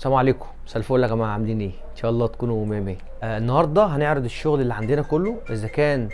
السلام عليكم مساء الفل يا جماعه عاملين ايه ان شاء الله تكونوا مية مية آه النهارده هنعرض الشغل اللي عندنا كله اذا كان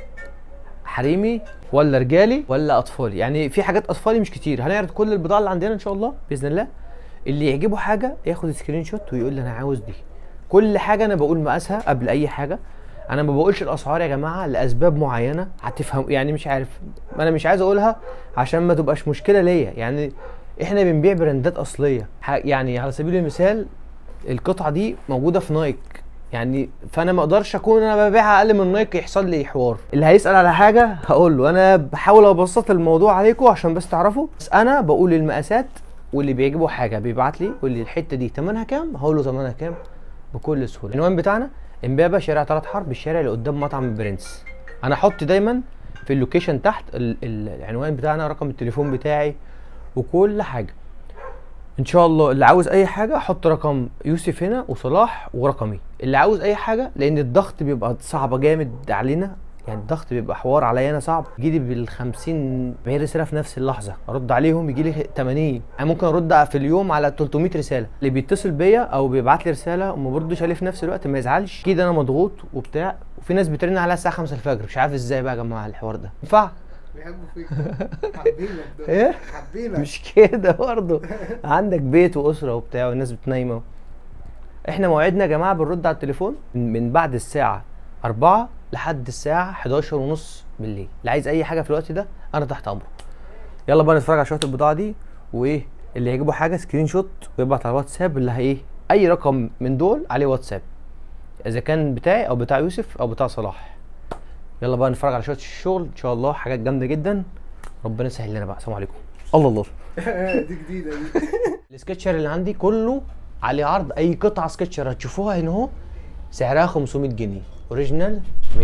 حريمي ولا رجالي ولا اطفالي يعني في حاجات اطفالي مش كتير هنعرض كل البضاعه اللي عندنا ان شاء الله باذن الله اللي يعجبه حاجه ياخد سكرين شوت ويقول لي انا عاوز دي كل حاجه انا بقول مقاسها قبل اي حاجه انا ما بقولش الاسعار يا جماعه لاسباب معينه هتفهم يعني مش عارف انا مش عايز اقولها عشان ما تبقاش مشكله ليا يعني احنا بنبيع براندات اصليه ح- يعني على سبيل المثال القطعه دي موجوده في نايك يعني فانا ما اقدرش اكون انا ببيعها اقل من نايك يحصل لي حوار اللي هيسال على حاجه هقول له انا بحاول ابسط الموضوع عليكم عشان بس تعرفوا بس انا بقول المقاسات واللي بيعجبه حاجه بيبعت لي يقول لي الحته دي ثمنها كام هقول له ثمنها كام بكل سهوله العنوان بتاعنا امبابه شارع ثلاث حرب الشارع اللي قدام مطعم البرنس انا احط دايما في اللوكيشن تحت ال- ال- العنوان بتاعنا رقم التليفون بتاعي وكل حاجه ان شاء الله اللي عاوز اي حاجه احط رقم يوسف هنا وصلاح ورقمي اللي عاوز اي حاجه لان الضغط بيبقى صعبه جامد علينا يعني الضغط بيبقى حوار عليا انا صعب يجي لي بال 50 40 رساله في نفس اللحظه ارد عليهم يجي لي 80 انا ممكن ارد في اليوم على 300 رساله اللي بيتصل بيا او بيبعت لي رساله وما بردش عليه في نفس الوقت ما يزعلش اكيد انا مضغوط وبتاع وفي ناس بترن عليا الساعه 5 الفجر مش عارف ازاي بقى يا جماعه الحوار ده ينفع بيحبوا فيك حابينك ده ايه حابينك مش كده برضه عندك بيت واسره وبتاع والناس بتنايمه احنا موعدنا يا جماعه بنرد على التليفون من من بعد الساعه 4 لحد الساعه 11 ونص بالليل اللي عايز اي حاجه في الوقت ده انا تحت امره يلا بقى نتفرج على شويه البضاعه دي وايه اللي يعجبه حاجه سكرين شوت ويبعت على الواتساب اللي هي ايه اي رقم من دول عليه واتساب اذا كان بتاعي او بتاع يوسف او بتاع صلاح يلا بقى نتفرج على شويه الشغل ان شاء الله حاجات جامده جدا ربنا يسهل لنا بقى السلام عليكم الله الله دي جديده دي السكتشر اللي عندي كله عليه عرض اي قطعه سكتشر هتشوفوها هنا اهو سعرها 500 جنيه اوريجينال 100%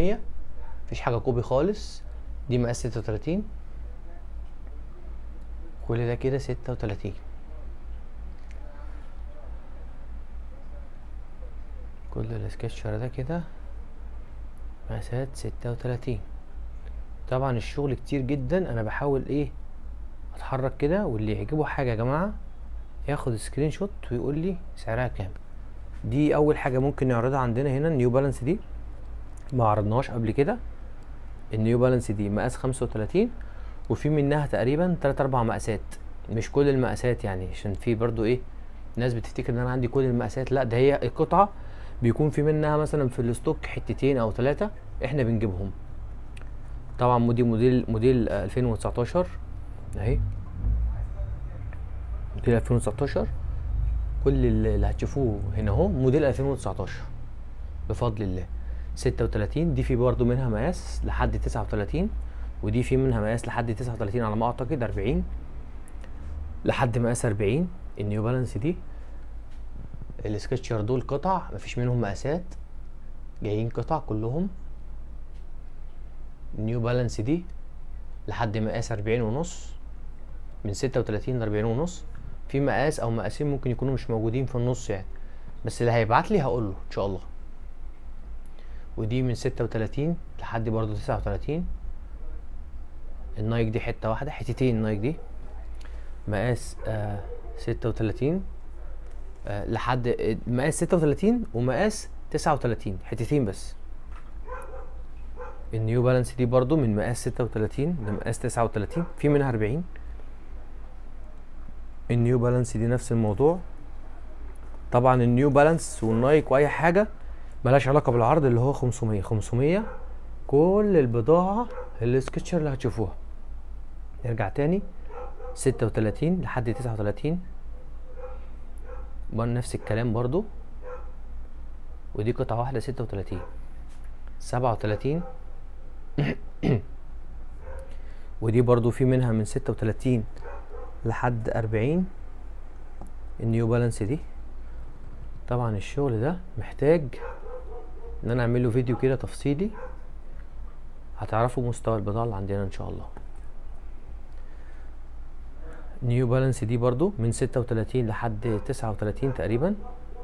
مفيش حاجه كوبي خالص دي مقاس 36 كل ده كده 36 كل السكتشر ده كده مقاسات 36 طبعا الشغل كتير جدا انا بحاول ايه اتحرك كده واللي يعجبه حاجه يا جماعه ياخد سكرين شوت ويقول لي سعرها كام دي اول حاجه ممكن نعرضها عندنا هنا النيو بالانس دي ما عرضناهاش قبل كده النيو بالانس دي مقاس 35 وفي منها تقريبا 3 4 مقاسات مش كل المقاسات يعني عشان في برضو ايه ناس بتفتكر ان انا عندي كل المقاسات لا ده هي القطعه بيكون في منها مثلا في الستوك حتتين او ثلاثه احنا بنجيبهم طبعا موديل موديل موديل آه، 2019 اهي موديل 2019 كل اللي اللي هتشوفوه هنا اهو موديل 2019 بفضل الله 36 دي في برضو منها مقاس لحد 39 ودي في منها مقاس لحد 39 على ما اعتقد 40 لحد مقاس 40 النيو بالانس دي السكتشر دول قطع مفيش منهم مقاسات جايين قطع كلهم النيو بالانس دي لحد مقاس 40 ونص من 36 ل 40 ونص في مقاس او مقاسين ممكن يكونوا مش موجودين في النص يعني بس اللي هيبعت لي هقول له ان شاء الله ودي من 36 لحد برضه 39 النايك دي حته واحده حتتين النايك دي مقاس آه 36 آه لحد آه، مقاس 36 ومقاس 39 حتتين بس النيو بالانس دي برضو من مقاس 36 لمقاس 39 في منها 40 النيو بالانس دي نفس الموضوع طبعا النيو بالانس والنايك واي حاجه ملهاش علاقه بالعرض اللي هو 500 500 كل البضاعه السكتشر اللي هتشوفوها نرجع تاني 36 لحد 39 برضه نفس الكلام برضو ودي قطعه واحده 36 37 ودي برضو في منها من 36 لحد 40 النيو بالانس دي طبعا الشغل ده محتاج ان انا اعمل له فيديو كده تفصيلي هتعرفوا مستوى البضاعه اللي عندنا ان شاء الله نيو بالانس دي برضو من 36 لحد 39 تقريبا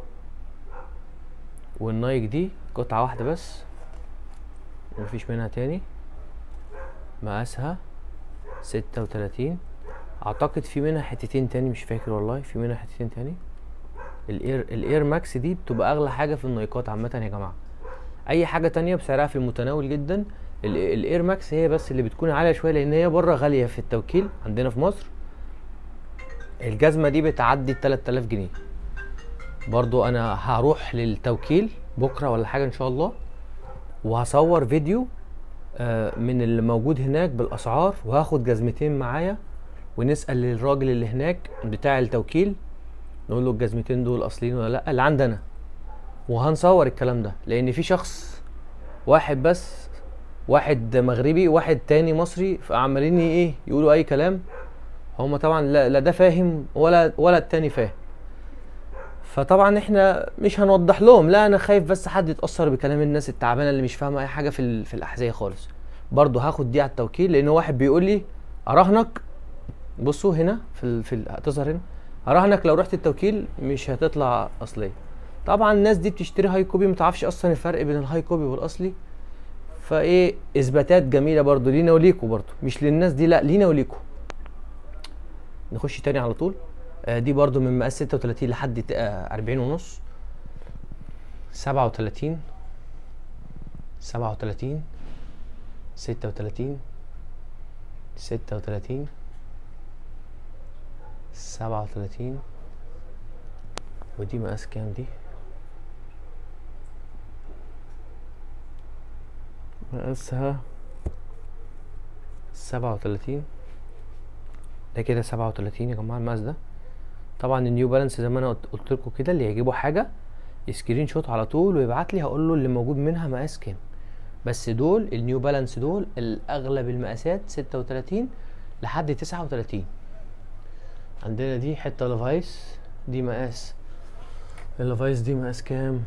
والنايك دي قطعه واحده بس مفيش منها تاني مقاسها ستة وتلاتين اعتقد في منها حتتين تاني مش فاكر والله في منها حتتين تاني الاير الاير ماكس دي بتبقى اغلى حاجه في النايكات عامه يا جماعه اي حاجه تانية بسعرها في المتناول جدا ال- الاير ماكس هي بس اللي بتكون عاليه شويه لان هي بره غاليه في التوكيل عندنا في مصر الجزمه دي بتعدي ال 3000 جنيه برضو انا هروح للتوكيل بكره ولا حاجه ان شاء الله وهصور فيديو آه، من اللي موجود هناك بالاسعار وهاخد جزمتين معايا ونسال الراجل اللي هناك بتاع التوكيل نقول له الجزمتين دول اصليين ولا لا اللي عندنا وهنصور الكلام ده لان في شخص واحد بس واحد مغربي واحد تاني مصري فعمالين ايه يقولوا اي كلام هما طبعا لا, لا ده فاهم ولا ولا التاني فاهم فطبعا احنا مش هنوضح لهم لا انا خايف بس حد يتاثر بكلام الناس التعبانه اللي مش فاهمه اي حاجه في ال- في الاحذيه خالص برضه هاخد دي على التوكيل لان واحد بيقول لي اراهنك بصوا هنا في ال... في ال... هتظهر هنا اراهنك لو رحت التوكيل مش هتطلع اصليه طبعا الناس دي بتشتري هاي كوبي متعرفش اصلا الفرق بين الهاي كوبي والاصلي فايه اثباتات جميله برضو لينا وليكوا برضو مش للناس دي لا لينا وليكوا نخش تاني على طول آه دي برضو من مقاس 36 لحد ت- آه 40 ونص 37 37 36 36 37 ودي مقاس كام دي مقاسها سبعة وتلاتين ده كده سبعة وتلاتين يا جماعة المقاس ده طبعا النيو بالانس زي ما انا قلت- قلت لكم كده اللي يعجبه حاجة سكرين شوت على طول ويبعت لي هقول له اللي موجود منها مقاس كام بس دول النيو بالانس دول الاغلب المقاسات ستة وتلاتين لحد تسعة وتلاتين عندنا دي حتة ليفايس دي مقاس الليفايس دي مقاس كام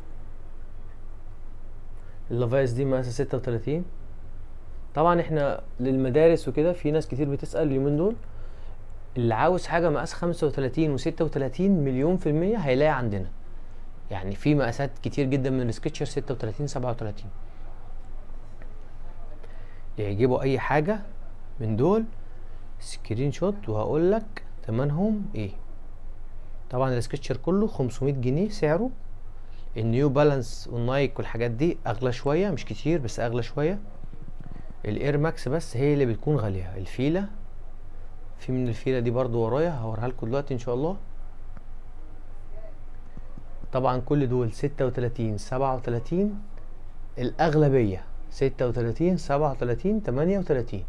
الليفايس دي مقاس ستة وتلاتين طبعا احنا للمدارس وكده في ناس كتير بتسأل اليومين دول اللي عاوز حاجة مقاس خمسة وتلاتين وستة وتلاتين مليون في المية هيلاقي عندنا يعني في مقاسات كتير جدا من السكتشر ستة وتلاتين سبعة وتلاتين يعجبه اي حاجة من دول سكرين شوت وهقول لك تمنهم ايه طبعا السكتشر كله 500 جنيه سعره النيو بالانس والنايك والحاجات دي اغلى شويه مش كتير بس اغلى شويه الاير ماكس بس هي اللي بتكون غاليه الفيله في من الفيله دي برضو ورايا هوريها لكم دلوقتي ان شاء الله طبعا كل دول 36 37 الاغلبيه 36 37 38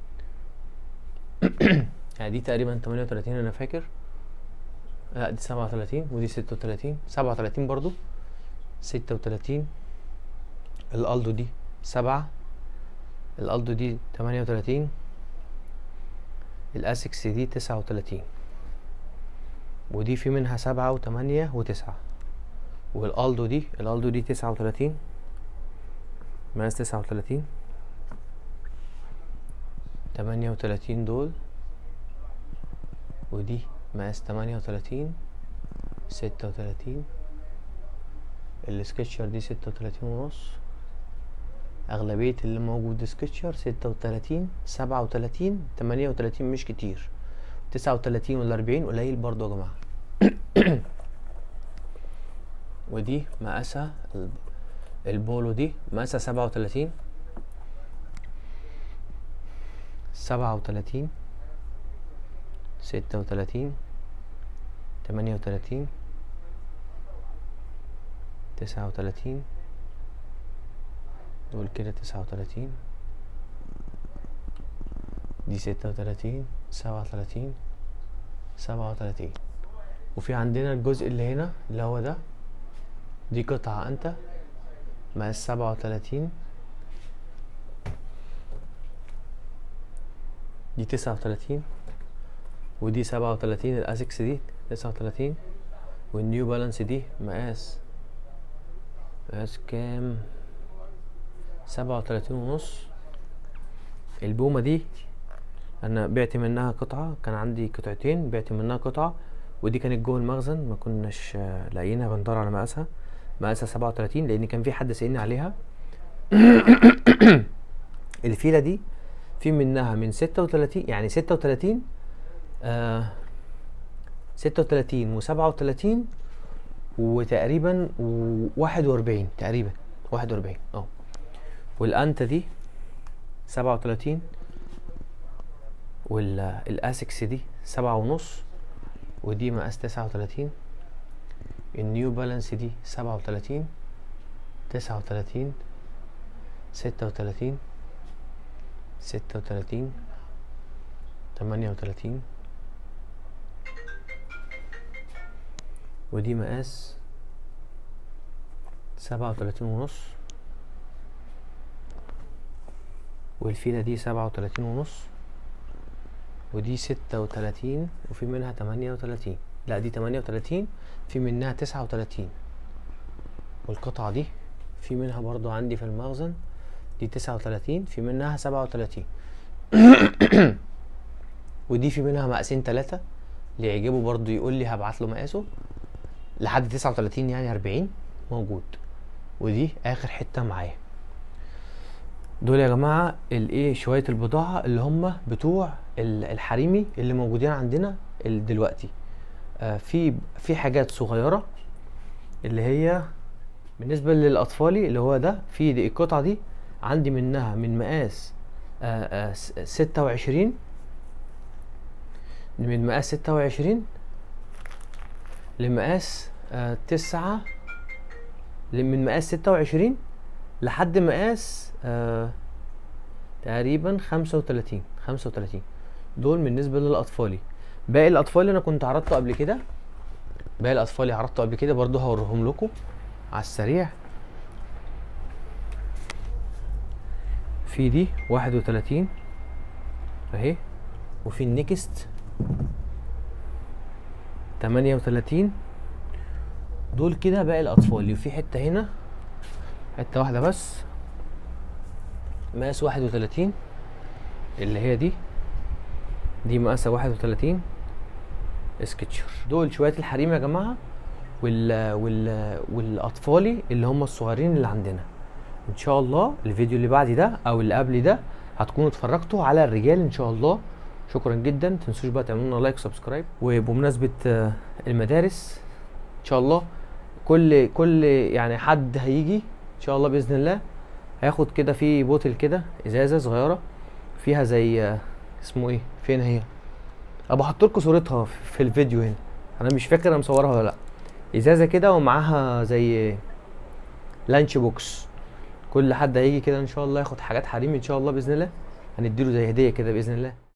يعني دي تقريبا 38 انا فاكر لا دي 37 ودي 36 37 برضو 36 الالدو دي 7 الالدو دي 38 الاسكس دي 39 ودي في منها سبعة وتمانية وتسعة والالدو دي الالدو دي 39 مقاس 39 38 دول ودي مقاس 38 36 السكتشر دي 36 ونص اغلبية اللي موجود سكتشر 36 37 38 مش كتير 39 ولا 40 قليل برضو يا جماعة ودي مقاسها ال- البولو دي مقاسها 37 37 36 38 39 دول كده تسعة وتلاتين دي ستة وتلاتين سبعة وتلاتين سبعة وتلاتين وفي عندنا الجزء اللي هنا اللي هو ده دي قطعة انت مقاس سبعة وتلاتين دي تسعة وتلاتين ودي سبعة وتلاتين الاسكس دي تسعة وتلاتين والنيو بالانس دي مقاس مقاس كام سبعة وتلاتين ونص البومة دي انا بعت منها قطعة كان عندي قطعتين بعت منها قطعة ودي كانت جوه المخزن ما كناش آه، لاقيينها بندور على مقاسها مقاسها سبعة وتلاتين لان كان في حد سألني عليها الفيلة دي في منها من ستة وتلاتين يعني ستة وتلاتين آه ستة وتلاتين وسبعة وتلاتين وتقريبا و- 41 تقريبا 41 اه والانتا دي 37 والاسكس دي سبعة ونص ودي مقاس 39 النيو بالانس دي 37 39 36 36 38 ودي مقاس سبعة وتلاتين ونص والفيلة دي سبعة وتلاتين ونص ودي ستة وتلاتين وفي منها تمانية وتلاتين لا دي تمانية وتلاتين في منها تسعة وتلاتين والقطعة دي في منها برضو عندي في المخزن دي تسعة وتلاتين في منها سبعة وتلاتين ودي في منها مقاسين تلاتة اللي يعجبه برضو يقول لي هبعت له مقاسه لحد تسعة وتلاتين يعني أربعين موجود ودي آخر حتة معايا دول يا جماعة الايه شوية البضاعة اللي هم بتوع ال- الحريمي اللي موجودين عندنا ال- دلوقتي آه في في حاجات صغيرة اللي هي بالنسبة للأطفالي اللي هو ده في دي القطعة دي عندي منها من مقاس آه آه س- ستة وعشرين من مقاس ستة وعشرين لمقاس آه تسعة ل- من مقاس ستة وعشرين لحد مقاس آه تقريبا خمسة وتلاتين خمسة وتلاتين دول بالنسبة للأطفالي باقي الأطفالي أنا كنت عرضته قبل كده باقي الأطفالي عرضته قبل كده برضو هوريهم لكم على السريع في دي واحد وتلاتين اهي وفي النكست تمانية وتلاتين دول كده باقي الأطفال وفي حتة هنا حتة واحدة بس مقاس واحد وتلاتين اللي هي دي دي مقاسها واحد وتلاتين سكتشر دول شوية الحريم يا جماعة وال وال والاطفالي اللي هم الصغيرين اللي عندنا ان شاء الله الفيديو اللي بعد ده او اللي قبل ده هتكونوا اتفرجتوا على الرجال ان شاء الله شكرا جدا متنسوش بقى تعملوا لنا لايك وسبسكرايب وبمناسبه آه، المدارس ان شاء الله كل كل يعني حد هيجي ان شاء الله باذن الله هياخد كده في بوتل كده ازازه صغيره فيها زي آه، اسمه ايه فين هي ابقى احط لكم صورتها في الفيديو هنا انا مش فاكر انا مصورها ولا لا ازازه كده ومعاها زي لانش بوكس كل حد هيجي كده ان شاء الله ياخد حاجات حريم ان شاء الله باذن الله هنديله زي هديه كده باذن الله